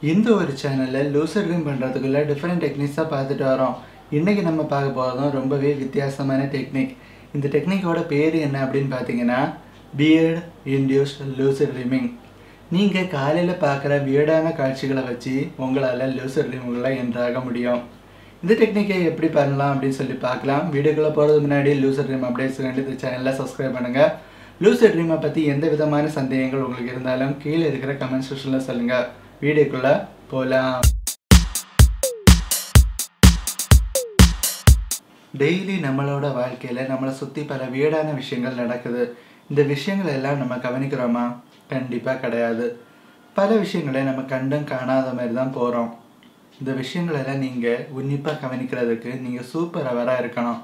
இந்த ஒரு சேனலில் லூசர் ட்ரீம் பண்ணுறதுக்குள்ள டிஃப்ரெண்ட் டெக்னிக்ஸாக பார்த்துட்டு வரோம் இன்றைக்கி நம்ம பார்க்க போகிறதும் ரொம்பவே வித்தியாசமான டெக்னிக் இந்த டெக்னிக்கோட பேர் என்ன அப்படின்னு பார்த்தீங்கன்னா பியர்ட் இன்டியூஸ்ட் லூசர் ட்ரீமிங் நீங்கள் காலையில் பார்க்குற வியர்டான காட்சிகளை வச்சு உங்களால் லூசர் ட்ரீமுகளை என்றாக முடியும் இந்த டெக்னிக்கை எப்படி பண்ணலாம் அப்படின்னு சொல்லி பார்க்கலாம் வீடியோக்குள்ளே போகிறது முன்னாடி லூசர் ட்ரீம் அப்டேட்ஸ் வேண்டி இந்த சேனலில் சப்ஸ்கிரைப் பண்ணுங்கள் லூசர் ட்ரீமை பற்றி எந்த விதமான சந்தேகங்கள் உங்களுக்கு இருந்தாலும் கீழே இருக்கிற கமெண்ட் செக்ஷனில் சொல்லுங்கள் வீடியோக்குள்ளே போகலாம் டெய்லி நம்மளோட வாழ்க்கையில் நம்மளை சுற்றி பல வீடான விஷயங்கள் நடக்குது இந்த விஷயங்கள் எல்லாம் நம்ம கவனிக்கிறோமா கண்டிப்பாக கிடையாது பல விஷயங்களை நம்ம கண்டும் காணாத மாதிரி தான் போகிறோம் இந்த விஷயங்களெல்லாம் நீங்கள் உன்னிப்பாக கவனிக்கிறதுக்கு நீங்கள் சூப்பர் அவராக இருக்கணும்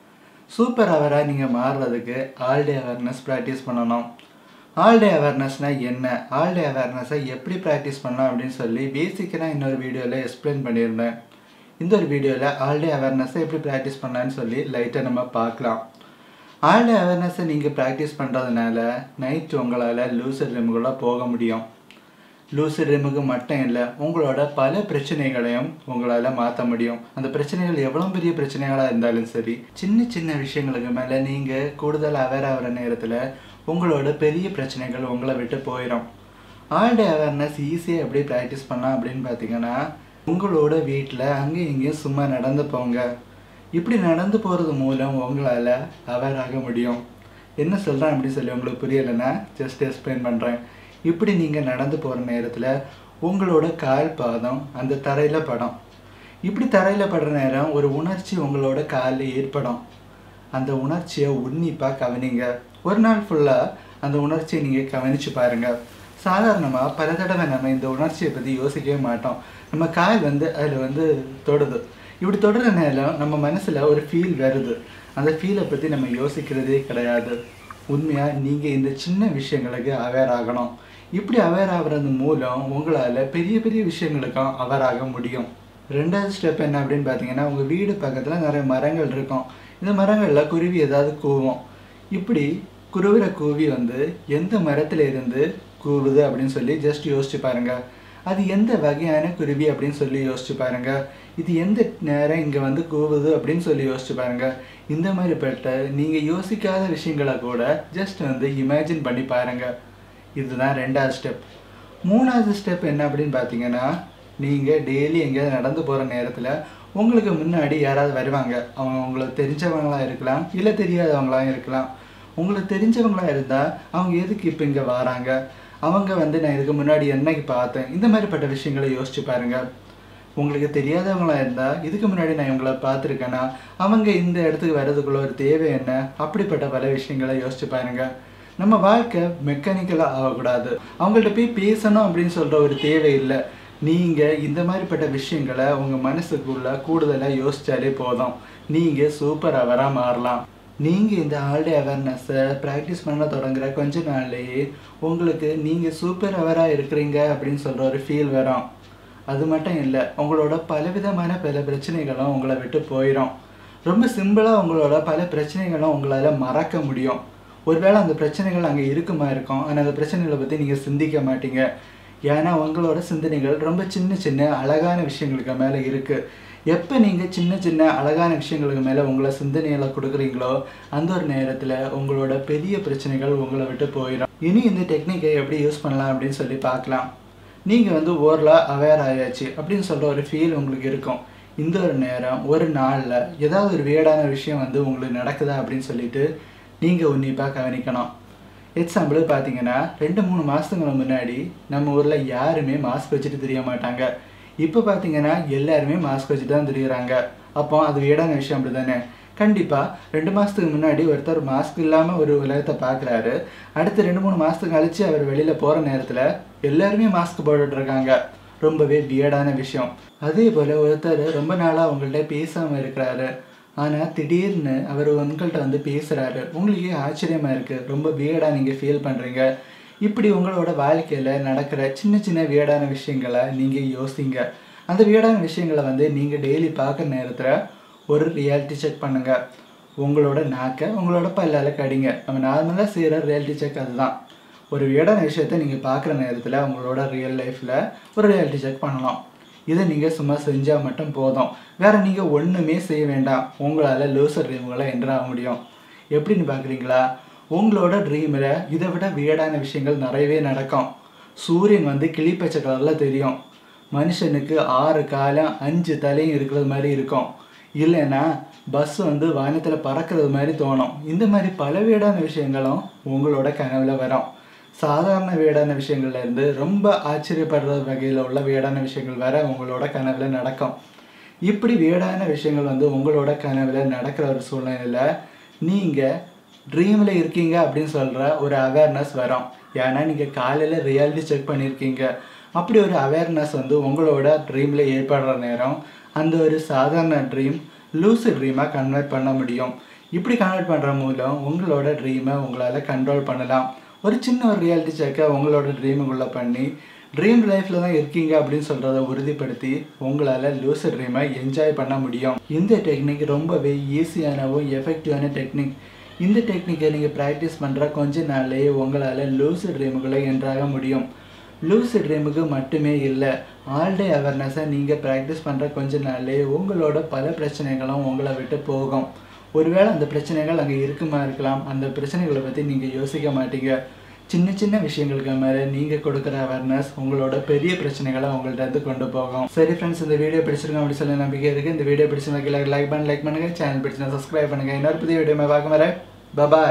சூப்பர் அவராக நீங்கள் மாறுறதுக்கு ஆல் டே அவேர்னஸ் ப்ராக்டிஸ் பண்ணணும் ஆல் டே அவேர்னஸ்னால் என்ன ஆல் டே அவேர்னஸை எப்படி ப்ராக்டிஸ் பண்ணலாம் அப்படின்னு சொல்லி பேசிக்காக இன்னொரு வீடியோவில் எக்ஸ்பிளைன் பண்ணியிருந்தேன் இந்த ஒரு வீடியோவில் ஆல் டே அவேர்னஸை எப்படி ப்ராக்டிஸ் பண்ணலான்னு சொல்லி லைட்டாக நம்ம பார்க்கலாம் ஆல் டே அவேர்னஸை நீங்கள் ப்ராக்டிஸ் பண்ணுறதுனால நைட் உங்களால் லூசர் ரிமுக்குள்ளே போக முடியும் லூசர் ரிமுக்கு மட்டும் இல்லை உங்களோட பல பிரச்சனைகளையும் உங்களால் மாற்ற முடியும் அந்த பிரச்சனைகள் எவ்வளோ பெரிய பிரச்சனைகளாக இருந்தாலும் சரி சின்ன சின்ன விஷயங்களுக்கு மேலே நீங்கள் கூடுதல் அவேர் ஆகிற நேரத்தில் உங்களோட பெரிய பிரச்சனைகள் உங்களை விட்டு போயிடும் ஆல் டே அவேர்னஸ் ஈஸியாக எப்படி ப்ராக்டிஸ் பண்ணலாம் அப்படின்னு பார்த்தீங்கன்னா உங்களோட வீட்டில் அங்கேயும் இங்கேயும் சும்மா நடந்து போங்க இப்படி நடந்து போகிறது மூலம் உங்களால் அவேர் ஆக முடியும் என்ன சொல்கிறேன் அப்படின்னு சொல்லி உங்களுக்கு புரியலைன்னா ஜஸ்ட் எக்ஸ்பிளைன் பண்ணுறேன் இப்படி நீங்கள் நடந்து போகிற நேரத்தில் உங்களோட கால் பாதம் அந்த தரையில் படம் இப்படி தரையில் படுற நேரம் ஒரு உணர்ச்சி உங்களோட காலில் ஏற்படும் அந்த உணர்ச்சியை உன்னிப்பாக கவனிங்க ஒரு நாள் ஃபுல்லாக அந்த உணர்ச்சியை நீங்கள் கவனித்து பாருங்கள் சாதாரணமாக பல தடவை நம்ம இந்த உணர்ச்சியை பற்றி யோசிக்கவே மாட்டோம் நம்ம கால் வந்து அதில் வந்து தொடுது இப்படி தொடுற நேரம் நம்ம மனசில் ஒரு ஃபீல் வருது அந்த ஃபீலை பற்றி நம்ம யோசிக்கிறதே கிடையாது உண்மையாக நீங்கள் இந்த சின்ன விஷயங்களுக்கு அவேர் ஆகணும் இப்படி அவேர் ஆகிறது மூலம் உங்களால் பெரிய பெரிய விஷயங்களுக்கும் அவேர் ஆக முடியும் ரெண்டாவது ஸ்டெப் என்ன அப்படின்னு பார்த்தீங்கன்னா உங்கள் வீடு பக்கத்தில் நிறைய மரங்கள் இருக்கும் இந்த மரங்களில் குருவி ஏதாவது கூவும் இப்படி குருவிற கூவி வந்து எந்த மரத்தில் இருந்து கூவுது அப்படின்னு சொல்லி ஜஸ்ட் யோசிச்சு பாருங்கள் அது எந்த வகையான குருவி அப்படின்னு சொல்லி யோசிச்சு பாருங்க இது எந்த நேரம் இங்கே வந்து கூவுது அப்படின்னு சொல்லி யோசிச்சு பாருங்க இந்த மாதிரிப்பட்ட நீங்கள் யோசிக்காத விஷயங்களை கூட ஜஸ்ட் வந்து இமேஜின் பண்ணி பாருங்க இதுதான் ரெண்டாவது ஸ்டெப் மூணாவது ஸ்டெப் என்ன அப்படின்னு பார்த்தீங்கன்னா நீங்கள் டெய்லி எங்கேயாவது நடந்து போகிற நேரத்தில் உங்களுக்கு முன்னாடி யாராவது வருவாங்க அவங்க உங்களுக்கு தெரிஞ்சவங்களாக இருக்கலாம் இல்லை தெரியாதவங்களாக இருக்கலாம் உங்களுக்கு தெரிஞ்சவங்களாக இருந்தால் அவங்க எதுக்கு இப்போ இங்கே வராங்க அவங்க வந்து நான் இதுக்கு முன்னாடி என்னைக்கு பார்த்தேன் இந்த மாதிரிப்பட்ட விஷயங்களை யோசிச்சு பாருங்க உங்களுக்கு தெரியாதவங்களா இருந்தால் இதுக்கு முன்னாடி நான் இவங்களை பார்த்துருக்கேன்னா அவங்க இந்த இடத்துக்கு வர்றதுக்குள்ள ஒரு தேவை என்ன அப்படிப்பட்ட பல விஷயங்களை யோசிச்சு பாருங்க நம்ம வாழ்க்கை மெக்கானிக்கலாக ஆகக்கூடாது அவங்கள்ட்ட போய் பேசணும் அப்படின்னு சொல்கிற ஒரு தேவை இல்லை நீங்கள் இந்த மாதிரிப்பட்ட விஷயங்களை உங்கள் மனசுக்குள்ள கூடுதலாக யோசிச்சாலே போதும் நீங்கள் சூப்பர் அவராக மாறலாம் நீங்கள் இந்த ஆல்டே அவேர்னஸை ப்ராக்டிஸ் பண்ண தொடங்குற கொஞ்ச நாள்லேயே உங்களுக்கு நீங்கள் சூப்பர் அவராக இருக்கிறீங்க அப்படின்னு சொல்கிற ஒரு ஃபீல் வரும் அது மட்டும் இல்லை உங்களோட பலவிதமான பல பிரச்சனைகளும் உங்களை விட்டு போயிடும் ரொம்ப சிம்பிளாக உங்களோட பல பிரச்சனைகளும் உங்களால் மறக்க முடியும் ஒருவேளை அந்த பிரச்சனைகள் அங்கே இருக்குமா இருக்கும் ஆனால் அந்த பிரச்சனைகளை பற்றி நீங்கள் சிந்திக்க மாட்டீங்க ஏன்னா உங்களோட சிந்தனைகள் ரொம்ப சின்ன சின்ன அழகான விஷயங்களுக்கு மேலே இருக்குது எப்போ நீங்கள் சின்ன சின்ன அழகான விஷயங்களுக்கு மேலே உங்களை சிந்தனைகளை கொடுக்குறீங்களோ அந்த ஒரு நேரத்தில் உங்களோட பெரிய பிரச்சனைகள் உங்களை விட்டு போயிடும் இனி இந்த டெக்னிக்கை எப்படி யூஸ் பண்ணலாம் அப்படின்னு சொல்லி பார்க்கலாம் நீங்கள் வந்து ஓரலாக அவேர் ஆயாச்சு அப்படின்னு சொல்கிற ஒரு ஃபீல் உங்களுக்கு இருக்கும் இந்த ஒரு நேரம் ஒரு நாளில் ஏதாவது ஒரு வேடான விஷயம் வந்து உங்களுக்கு நடக்குதா அப்படின்னு சொல்லிட்டு நீங்கள் உன்னிப்பாக கவனிக்கணும் எக்ஸாம்பிள் பார்த்தீங்கன்னா ரெண்டு மூணு மாதத்துக்கு முன்னாடி நம்ம ஊரில் யாருமே மாஸ்க் வச்சுட்டு தெரிய மாட்டாங்க இப்போ பார்த்தீங்கன்னா எல்லாருமே மாஸ்க் வச்சுட்டு தான் தெரியுறாங்க அப்போ அது வீடான விஷயம் அப்படி தானே கண்டிப்பாக ரெண்டு மாதத்துக்கு முன்னாடி ஒருத்தர் மாஸ்க் இல்லாமல் ஒரு உலகத்தை பார்க்குறாரு அடுத்து ரெண்டு மூணு மாதத்துக்கு கழித்து அவர் வெளியில் போகிற நேரத்தில் எல்லாருமே மாஸ்க் போட்டுட்ருக்காங்க ரொம்பவே வியர்டான விஷயம் அதே போல் ஒருத்தர் ரொம்ப நாளாக உங்கள்கிட்ட பேசாமல் இருக்கிறாரு ஆனால் திடீர்னு அவர் உங்கள்கிட்ட வந்து பேசுகிறாரு உங்களுக்கே ஆச்சரியமாக இருக்குது ரொம்ப வியர்டாக நீங்கள் ஃபீல் பண்ணுறீங்க இப்படி உங்களோட வாழ்க்கையில் நடக்கிற சின்ன சின்ன வியர்டான விஷயங்களை நீங்கள் யோசிங்க அந்த வியர்டான விஷயங்களை வந்து நீங்கள் டெய்லி பார்க்குற நேரத்தில் ஒரு ரியாலிட்டி செக் பண்ணுங்கள் உங்களோட நாக்கை உங்களோட பல்லால் கடிங்க நம்ம நார்மலாக செய்கிற ரியாலிட்டி செக் அதுதான் ஒரு வியடான விஷயத்தை நீங்கள் பார்க்குற நேரத்தில் உங்களோட ரியல் லைஃப்பில் ஒரு ரியாலிட்டி செக் பண்ணலாம் இதை நீங்கள் சும்மா செஞ்சால் மட்டும் போதும் வேறு நீங்கள் ஒன்றுமே செய்ய வேண்டாம் உங்களால் லூசர் ட்ரீம்களை என்ட்ராக முடியும் எப்படின்னு பார்க்குறீங்களா உங்களோட ட்ரீமில் இதை விட வியடான விஷயங்கள் நிறையவே நடக்கும் சூரியன் வந்து கிளிப்பச்சை கலரில் தெரியும் மனுஷனுக்கு ஆறு காலம் அஞ்சு தலையும் இருக்கிறது மாதிரி இருக்கும் இல்லைன்னா பஸ் வந்து வானத்தில் பறக்கிறது மாதிரி தோணும் இந்த மாதிரி பல வீடான விஷயங்களும் உங்களோட கனவுல வரும் சாதாரண வீடான விஷயங்கள்ல இருந்து ரொம்ப ஆச்சரியப்படுற வகையில் உள்ள வீடான விஷயங்கள் வர உங்களோட கனவுல நடக்கும் இப்படி வீடான விஷயங்கள் வந்து உங்களோட கனவுல நடக்கிற ஒரு சூழ்நிலையில் நீங்கள் ட்ரீமில் இருக்கீங்க அப்படின்னு சொல்கிற ஒரு அவேர்னஸ் வரும் ஏன்னா நீங்கள் காலையில் ரியாலிட்டி செக் பண்ணியிருக்கீங்க அப்படி ஒரு அவேர்னஸ் வந்து உங்களோட ட்ரீமில் ஏற்படுற நேரம் அந்த ஒரு சாதாரண ட்ரீம் லூசு ட்ரீமாக கன்வெர்ட் பண்ண முடியும் இப்படி கன்வெர்ட் பண்ணுற மூலம் உங்களோட ட்ரீமை உங்களால் கண்ட்ரோல் பண்ணலாம் ஒரு சின்ன ஒரு ரியாலிட்டி செக்கை உங்களோட ட்ரீமுக்குள்ளே பண்ணி ட்ரீம் லைஃப்பில் தான் இருக்கீங்க அப்படின்னு சொல்கிறத உறுதிப்படுத்தி உங்களால் லூசு ட்ரீமை என்ஜாய் பண்ண முடியும் இந்த டெக்னிக் ரொம்பவே ஈஸியானவும் எஃபெக்டிவான டெக்னிக் இந்த டெக்னிக்கை நீங்கள் ப்ராக்டிஸ் பண்ணுற கொஞ்ச நாள்லேயே உங்களால் லூசு ட்ரீமுக்குள்ளே என்ட்ராக முடியும் லூசு ட்ரீமுக்கு மட்டுமே இல்லை ஆல் டே அவேர்னஸை நீங்கள் ப்ராக்டிஸ் பண்ணுற கொஞ்ச நாள்லேயே உங்களோட பல பிரச்சனைகளும் உங்களை விட்டு போகும் ஒருவேளை அந்த பிரச்சனைகள் அங்கே இருக்குமா இருக்கலாம் அந்த பிரச்சனைகளை பற்றி நீங்கள் யோசிக்க மாட்டீங்க சின்ன சின்ன விஷயங்களுக்கு மேலே நீங்கள் கொடுக்குற அவேர்னஸ் உங்களோட பெரிய பிரச்சனைகளை உங்கள்ட்ட இருந்து கொண்டு போகும் சரி ஃப்ரெண்ட்ஸ் இந்த வீடியோ பிடிச்சிருக்கோம் அப்படி சொல்லி நம்பிக்கை இருக்குது இந்த வீடியோ பிடிச்சிருந்தா லைக் பண்ணி லைக் பண்ணுங்கள் சேனல் பிடிச்சிருந்தா சப்ஸ்கிரைப் பண்ணுங்கள் இன்னொரு புதிய வீடியோ பார்க்க வரேன் பபாய்